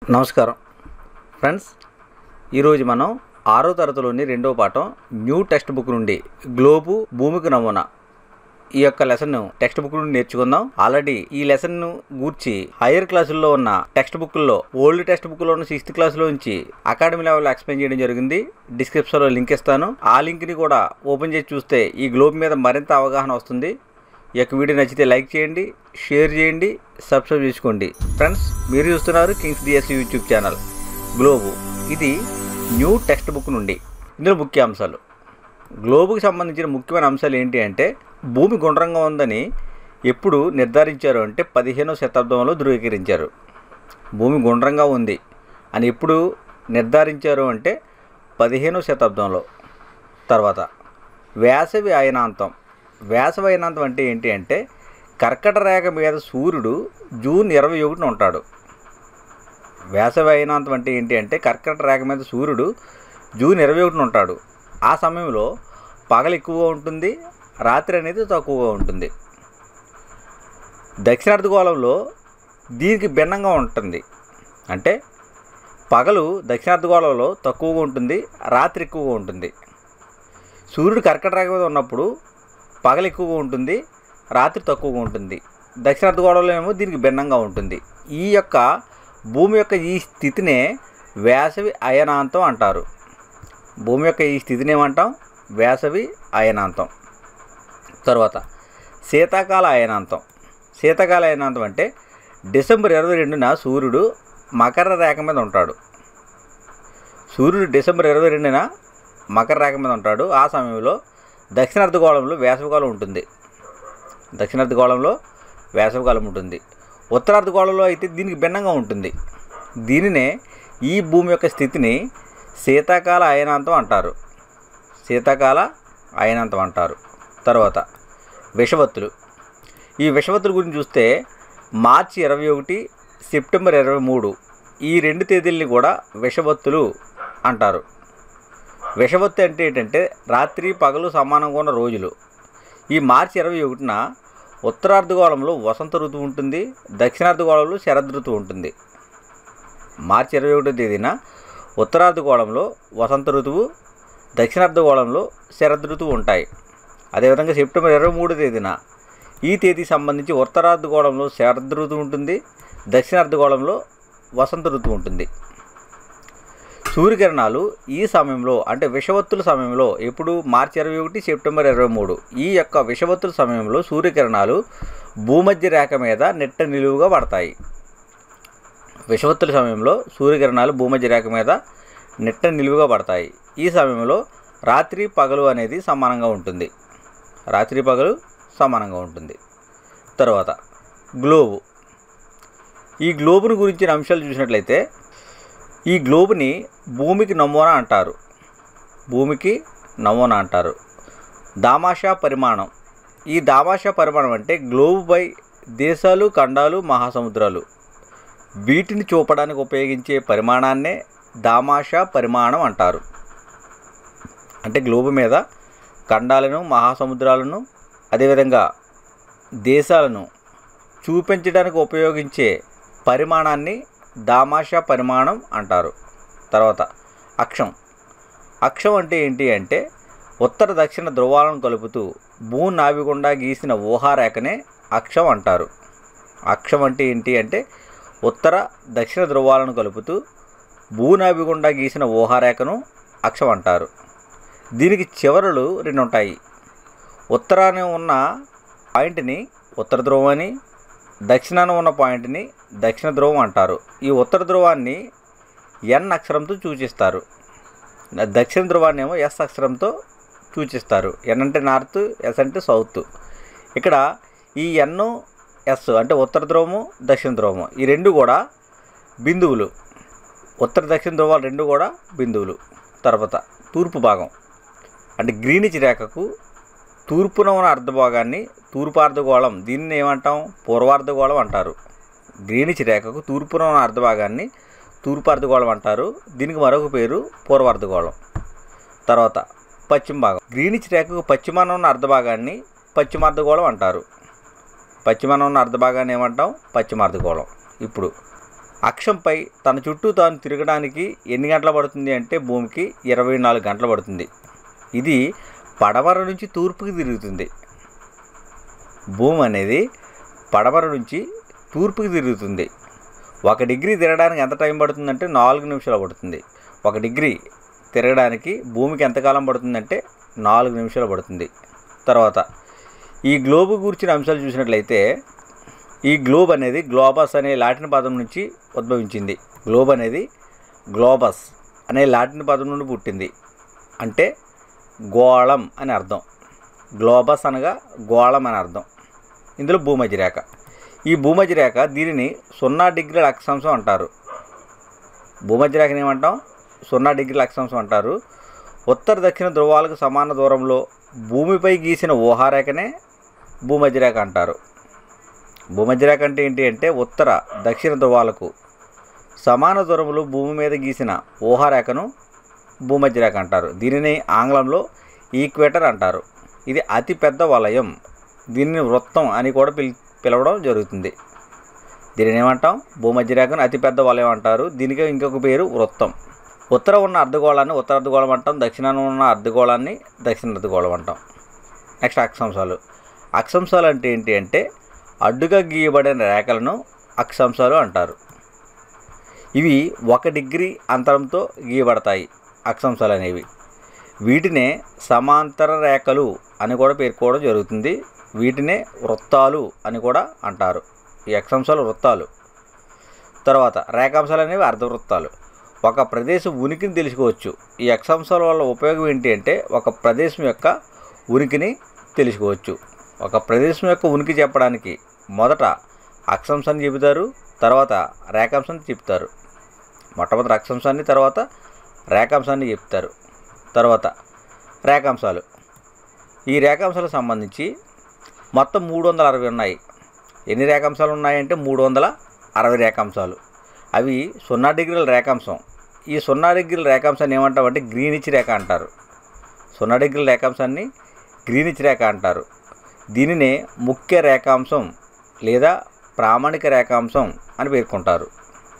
నమస్కారం ఫ్రెండ్స్ ఈరోజు మనం ఆరో తరగతిలోని రెండవ పాఠం న్యూ టెక్స్ట్ బుక్ నుండి గ్లోబు భూమికి నమూనా ఈ యొక్క లెసన్ టెక్స్ట్ బుక్ నుండి నేర్చుకుందాం ఆల్రెడీ ఈ లెసన్ ను గూర్చి హైయర్ క్లాసుల్లో ఉన్న టెక్స్ట్ బుక్లో ఓల్డ్ టెక్స్ట్ బుక్లో ఉన్న సిక్స్త్ క్లాస్లో నుంచి అకాడమీ లెవెల్ ఎక్స్ప్లెయిన్ చేయడం జరిగింది డిస్క్రిప్షన్లో లింక్ ఇస్తాను ఆ లింక్ని కూడా ఓపెన్ చేసి చూస్తే ఈ గ్లోబ్ మీద మరింత అవగాహన వస్తుంది ఈ యొక్క వీడియో నచ్చితే లైక్ చేయండి షేర్ చేయండి సబ్స్క్రైబ్ చేసుకోండి ఫ్రెండ్స్ మీరు చూస్తున్నారు kings DS YouTube channel globe ఇది న్యూ టెక్స్ట్ బుక్ నుండి ఇందులో ముఖ్య అంశాలు గ్లోబుకి సంబంధించిన ముఖ్యమైన అంశాలు ఏంటి అంటే భూమి గుండ్రంగా ఉందని ఎప్పుడు నిర్ధారించారు అంటే పదిహేనవ శతాబ్దంలో ధృవీకరించారు భూమి గుండ్రంగా ఉంది అని ఎప్పుడు నిర్ధారించారు అంటే పదిహేనవ శతాబ్దంలో తర్వాత వేసవి అయనాంతం వేసవి అయనాంతం అంటే ఏంటి అంటే కర్కట రేఖ మీద సూర్యుడు జూన్ ఇరవై ఒకటిన ఉంటాడు వేసవి అయనాంతం అంటే ఏంటి అంటే కర్కట రేఖ మీద సూర్యుడు జూన్ ఇరవై ఒకటిన ఉంటాడు ఆ సమయంలో పగలు ఎక్కువగా ఉంటుంది రాత్రి అనేది తక్కువగా ఉంటుంది దక్షిణార్ధగోళంలో దీనికి భిన్నంగా ఉంటుంది అంటే పగలు దక్షిణార్ధగోళంలో తక్కువగా ఉంటుంది రాత్రి ఎక్కువగా ఉంటుంది సూర్యుడు కర్కట రేఖ మీద ఉన్నప్పుడు పగలు ఎక్కువగా ఉంటుంది రాత్రి తక్కువగా ఉంటుంది దక్షిణార్ధగోళంలో ఏమో దీనికి భిన్నంగా ఉంటుంది ఈ యొక్క భూమి యొక్క ఈ స్థితినే వేసవి అయనాంతం అంటారు భూమి యొక్క ఈ స్థితిని ఏమంటాం వేసవి అయనాంతం తర్వాత శీతాకాల అయనాంతం శీతాకాల అయనాంతం అంటే డిసెంబర్ ఇరవై రెండున సూర్యుడు మకర రేఖ మీద ఉంటాడు సూర్యుడు డిసెంబర్ ఇరవై రెండున మకర రేఖ మీద ఉంటాడు ఆ సమయంలో దక్షిణార్ధగోళంలో వేసవికాలం ఉంటుంది దక్షిణార్ధగోళంలో వేసవికాలం ఉంటుంది ఉత్తరార్ధగోళంలో అయితే దీనికి భిన్నంగా ఉంటుంది దీనినే ఈ భూమి యొక్క స్థితిని శీతాకాల అయనాంతం అంటారు శీతాకాల అయనాంతం అంటారు తర్వాత విషవత్తులు ఈ విషవత్తుల గురించి చూస్తే మార్చి ఇరవై ఒకటి సెప్టెంబర్ ఇరవై మూడు ఈ రెండు తేదీల్ని కూడా విషవత్తులు అంటారు విషవత్తు అంటే ఏంటంటే రాత్రి పగలు సమానంగా ఉన్న రోజులు ఈ మార్చి ఇరవై ఒకటిన ఉత్తరార్ధగోళంలో వసంత ఋతువు ఉంటుంది దక్షిణార్ధగోళంలో శరద్ ఋతువు ఉంటుంది మార్చి ఇరవై ఒకటో తేదీన ఉత్తరార్ధగోళంలో వసంత ఋతువు దక్షిణార్ధగోళంలో శరద్ ఋతువు ఉంటాయి అదేవిధంగా సెప్టెంబర్ ఇరవై మూడో తేదీన ఈ తేదీకి సంబంధించి ఉత్తరార్ధగోళంలో శరద్ ఋతువు ఉంటుంది దక్షిణార్ధగోళంలో వసంత ఋతువు ఉంటుంది సూర్యకిరణాలు ఈ సమయంలో అంటే విషవత్తుల సమయంలో ఎప్పుడు మార్చి ఇరవై ఒకటి సెప్టెంబర్ ఇరవై మూడు ఈ యొక్క విషవత్తుల సమయంలో సూర్యకిరణాలు భూమధ్య రేఖ మీద నెట్ట నిలువుగా పడతాయి విషవత్తుల సమయంలో సూర్యకిరణాలు భూమధ్య రేఖ మీద నెట్ట నిలువుగా పడతాయి ఈ సమయంలో రాత్రి పగలు అనేది సమానంగా ఉంటుంది రాత్రి పగలు సమానంగా ఉంటుంది తర్వాత గ్లోబు ఈ గ్లోబును గురించిన అంశాలు చూసినట్లయితే ఈ గ్లోబుని భూమికి నమూనా అంటారు భూమికి నమూనా అంటారు దామాషా పరిమాణం ఈ దామాషా పరిమాణం అంటే గ్లోబుపై దేశాలు ఖండాలు మహాసముద్రాలు వీటిని చూపడానికి ఉపయోగించే పరిమాణాన్నే దామాషా పరిమాణం అంటారు అంటే గ్లోబు మీద ఖండాలను మహాసముద్రాలను అదేవిధంగా దేశాలను చూపించడానికి ఉపయోగించే పరిమాణాన్ని దామాషా పరిమాణం అంటారు తర్వాత అక్షం అక్షం అంటే ఏంటి అంటే ఉత్తర దక్షిణ ధ్రువాలను కలుపుతూ భూనాభి గుండా గీసిన ఊహారేఖనే అక్షం అంటారు అక్షం అంటే ఏంటి అంటే ఉత్తర దక్షిణ ధ్రువాలను కలుపుతూ భూనాభి గుండా గీసిన ఊహారేఖను అక్షం అంటారు దీనికి చివరలు రెండు ఉంటాయి ఉత్తరాన ఉన్న పాయింట్ని ఉత్తర ధ్రువం అని దక్షిణాన ఉన్న పాయింట్ని దక్షిణ ధ్రువం అంటారు ఈ ఉత్తర ధ్రువాన్ని ఎన్ అక్షరంతో సూచిస్తారు దక్షిణ ధ్రువాన్ని ఏమో ఎస్ అక్షరంతో సూచిస్తారు ఎన్ అంటే నార్త్ ఎస్ అంటే సౌత్ ఇక్కడ ఈ ఎన్ ఎస్ అంటే ఉత్తర ధ్రువము దక్షిణ ధ్రువము ఈ రెండు కూడా బిందువులు ఉత్తర దక్షిణ ధ్రువాలు రెండు కూడా బిందువులు తర్వాత తూర్పు భాగం అంటే గ్రీనిచ్ రేఖకు తూర్పున ఉన్న అర్ధభాగాన్ని తూర్పార్ధగోళం దీన్ని ఏమంటాం పూర్వార్ధగోళం అంటారు గ్రీనిచ్ రేఖకు తూర్పున ఉన్న అర్ధభాగాన్ని తూర్పార్ధగోళం అంటారు దీనికి మరొక పేరు పూర్వార్ధగోళం తర్వాత పశ్చిమ భాగం గ్రీనిచ్ రేఖకు పశ్చిమాన ఉన్న అర్ధభాగాన్ని పశ్చిమార్ధగోళం అంటారు పశ్చిమాన ఉన్న అర్ధభాగాన్ని ఏమంటాం పశ్చిమార్ధగోళం ఇప్పుడు అక్షంపై తన చుట్టూ తాను తిరగడానికి ఎన్ని గంటలు పడుతుంది అంటే భూమికి ఇరవై నాలుగు గంటలు పడుతుంది ఇది పడమర నుంచి తూర్పుకి తిరుగుతుంది భూమి అనేది పడమర నుంచి తూర్పుకి తిరుగుతుంది ఒక డిగ్రీ తిరగడానికి ఎంత టైం పడుతుందంటే నాలుగు నిమిషాలు పడుతుంది ఒక డిగ్రీ తిరగడానికి భూమికి ఎంతకాలం పడుతుందంటే నాలుగు నిమిషాలు పడుతుంది తర్వాత ఈ గ్లోబ్ గురించిన అంశాలు చూసినట్లయితే ఈ గ్లోబ్ అనేది గ్లోబస్ అనే లాటిన్ పదం నుంచి ఉద్భవించింది గ్లోబ్ అనేది గ్లోబస్ అనే లాటిన్ పదం నుండి పుట్టింది అంటే గోళం అని అర్థం గ్లోబస్ అనగా గోళం అని అర్థం ఇందులో భూమధ్య రేఖ ఈ భూమధ్య రేఖ దీనిని సున్నా డిగ్రీల అక్షాంశం అంటారు భూమధ్య రేఖని ఏమంటాం సున్నా డిగ్రీల అక్షాంశం అంటారు ఉత్తర దక్షిణ ధ్రువాలకు సమాన దూరంలో భూమిపై గీసిన ఊహారేఖనే భూమధ్య రేఖ అంటారు భూమధ్య రేఖ అంటే ఏంటి అంటే ఉత్తర దక్షిణ ధ్రువాలకు సమాన దూరంలో భూమి మీద గీసిన ఊహారేఖను భూమధ్య రేఖ అంటారు దీనిని ఆంగ్లంలో ఈక్వేటర్ అంటారు ఇది అతి పెద్ద వలయం దీనిని వృత్తం అని కూడా పిల్ పిలవడం జరుగుతుంది దీనిని ఏమంటాం భూమధ్య రేఖను అతిపెద్ద వలయం అంటారు దీనికి ఇంకొక పేరు వృత్తం ఉత్తర ఉన్న అర్ధగోళాన్ని ఉత్తర అర్ధగోళం అంటాం దక్షిణాన ఉన్న అర్ధగోళాన్ని దక్షిణ అర్ధగోళం అంటాం నెక్స్ట్ అక్షాంశాలు అక్షాంశాలు అంటే ఏంటి అంటే అడ్డుగా గీయబడిన రేఖలను అక్షాంశాలు అంటారు ఇవి ఒక డిగ్రీ అంతరంతో గీయబడతాయి అక్షాంశాలు అనేవి వీటినే సమాంతర రేఖలు అని కూడా పేర్కోవడం జరుగుతుంది వీటినే వృత్తాలు అని కూడా అంటారు ఈ అక్షాంశాలు వృత్తాలు తర్వాత రేఖాంశాలు అనేవి అర్ధవృత్తాలు ఒక ప్రదేశం ఉనికిని తెలుసుకోవచ్చు ఈ అక్షాంశాల వల్ల ఉపయోగం ఏంటి అంటే ఒక ప్రదేశం యొక్క ఉనికిని తెలుసుకోవచ్చు ఒక ప్రదేశం యొక్క ఉనికి చెప్పడానికి మొదట అక్షాంశాన్ని చెబుతారు తర్వాత రేఖాంశాన్ని చెప్తారు మొట్టమొదటి అక్షాంశాన్ని తర్వాత రేఖాంశాన్ని చెప్తారు తర్వాత రేఖాంశాలు ఈ రేఖాంశాలకు సంబంధించి మొత్తం మూడు వందల అరవై ఉన్నాయి ఎన్ని రేఖాంశాలు ఉన్నాయంటే మూడు వందల అరవై రేఖాంశాలు అవి సున్నా డిగ్రీల రేఖాంశం ఈ సున్నా డిగ్రీల రేఖాంశాన్ని ఏమంటామంటే గ్రీనిచ్ రేఖ అంటారు సున్నా డిగ్రీల రేఖాంశాన్ని గ్రీనిచ్ రేఖ అంటారు దీనినే ముఖ్య రేఖాంశం లేదా ప్రామాణిక రేఖాంశం అని పేర్కొంటారు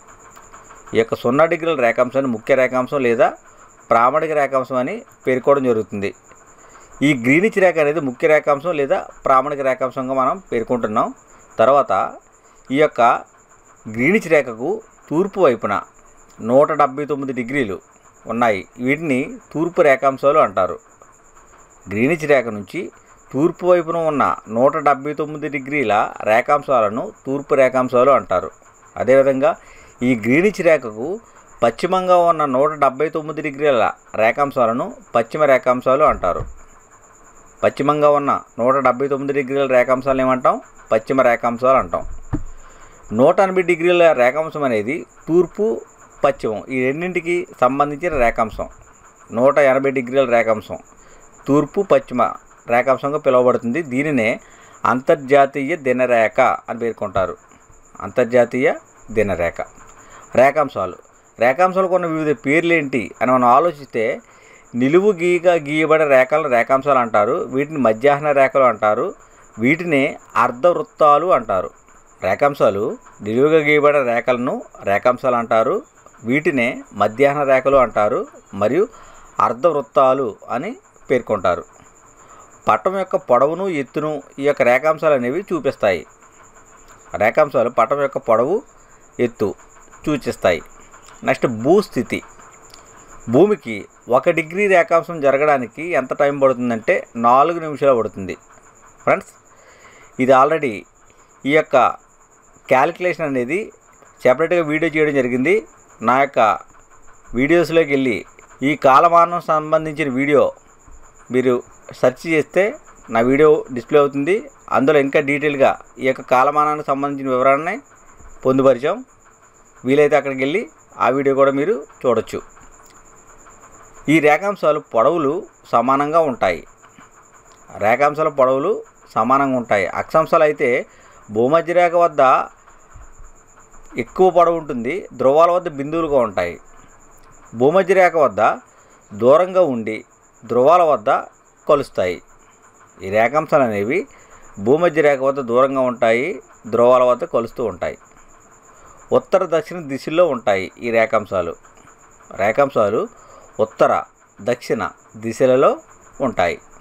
ఈ యొక్క సున్నా డిగ్రీల రేఖాంశాన్ని ముఖ్య రేఖాంశం లేదా ప్రామాణిక రేఖాంశం అని పేర్కోవడం జరుగుతుంది ఈ గ్రీనిచ్ రేఖ అనేది ముఖ్య రేఖాంశం లేదా ప్రామాణిక రేఖాంశంగా మనం పేర్కొంటున్నాం తర్వాత ఈ యొక్క గ్రీనిచ్ రేఖకు తూర్పు వైపున నూట డెబ్బై తొమ్మిది డిగ్రీలు ఉన్నాయి వీటిని తూర్పు రేఖాంశాలు అంటారు గ్రీనిచ్ రేఖ నుంచి తూర్పు వైపున ఉన్న నూట డెబ్బై తొమ్మిది డిగ్రీల రేఖాంశాలను తూర్పు రేఖాంశాలు అంటారు అదేవిధంగా ఈ గ్రీనిచ్ రేఖకు పశ్చిమంగా ఉన్న నూట డెబ్బై తొమ్మిది డిగ్రీల రేఖాంశాలను పశ్చిమ రేఖాంశాలు అంటారు పశ్చిమంగా ఉన్న నూట డెబ్బై తొమ్మిది డిగ్రీల రేఖాంశాలు ఏమంటాం పశ్చిమ రేఖాంశాలు అంటాం నూట ఎనభై డిగ్రీల రేఖాంశం అనేది తూర్పు పశ్చిమం ఈ రెండింటికి సంబంధించిన రేఖాంశం నూట ఎనభై డిగ్రీల రేఖాంశం తూర్పు పశ్చిమ రేఖాంశంగా పిలువబడుతుంది దీనినే అంతర్జాతీయ దినరేఖ అని పేర్కొంటారు అంతర్జాతీయ దినరేఖ రేఖాంశాలు రేఖాంశాలకు ఉన్న వివిధ పేర్లు ఏంటి అని మనం ఆలోచిస్తే నిలువు గీగా గీయబడే రేఖలను రేఖాంశాలు అంటారు వీటిని మధ్యాహ్న రేఖలు అంటారు వీటిని అర్ధవృత్తాలు అంటారు రేఖాంశాలు నిలువుగా గీయబడే రేఖలను రేఖాంశాలు అంటారు వీటినే మధ్యాహ్న రేఖలు అంటారు మరియు అర్ధవృత్తాలు అని పేర్కొంటారు పటం యొక్క పొడవును ఎత్తును ఈ యొక్క రేఖాంశాలు అనేవి చూపిస్తాయి రేఖాంశాలు పటం యొక్క పొడవు ఎత్తు సూచిస్తాయి నెక్స్ట్ భూస్థితి భూమికి ఒక డిగ్రీ రేఖాంశం జరగడానికి ఎంత టైం పడుతుందంటే నాలుగు నిమిషాలు పడుతుంది ఫ్రెండ్స్ ఇది ఆల్రెడీ ఈ యొక్క క్యాలిక్యులేషన్ అనేది సెపరేట్గా వీడియో చేయడం జరిగింది నా యొక్క వీడియోస్లోకి వెళ్ళి ఈ కాలమానం సంబంధించిన వీడియో మీరు సెర్చ్ చేస్తే నా వీడియో డిస్ప్లే అవుతుంది అందులో ఇంకా డీటెయిల్గా ఈ యొక్క కాలమానానికి సంబంధించిన వివరాలని పొందుపరిచాం వీలైతే అక్కడికి వెళ్ళి ఆ వీడియో కూడా మీరు చూడొచ్చు ఈ రేఖాంశాలు పొడవులు సమానంగా ఉంటాయి రేఖాంశాల పొడవులు సమానంగా ఉంటాయి అక్షాంశాలు అయితే భూమధ్య రేఖ వద్ద ఎక్కువ పొడవు ఉంటుంది ధ్రువాల వద్ద బిందువులుగా ఉంటాయి భూమధ్య రేఖ వద్ద దూరంగా ఉండి ధ్రువాల వద్ద కలుస్తాయి ఈ రేఖాంశాలు అనేవి భూమధ్య రేఖ వద్ద దూరంగా ఉంటాయి ధ్రువాల వద్ద కలుస్తూ ఉంటాయి ఉత్తర దక్షిణ దిశల్లో ఉంటాయి ఈ రేఖాంశాలు రేఖాంశాలు ఉత్తర దక్షిణ దిశలలో ఉంటాయి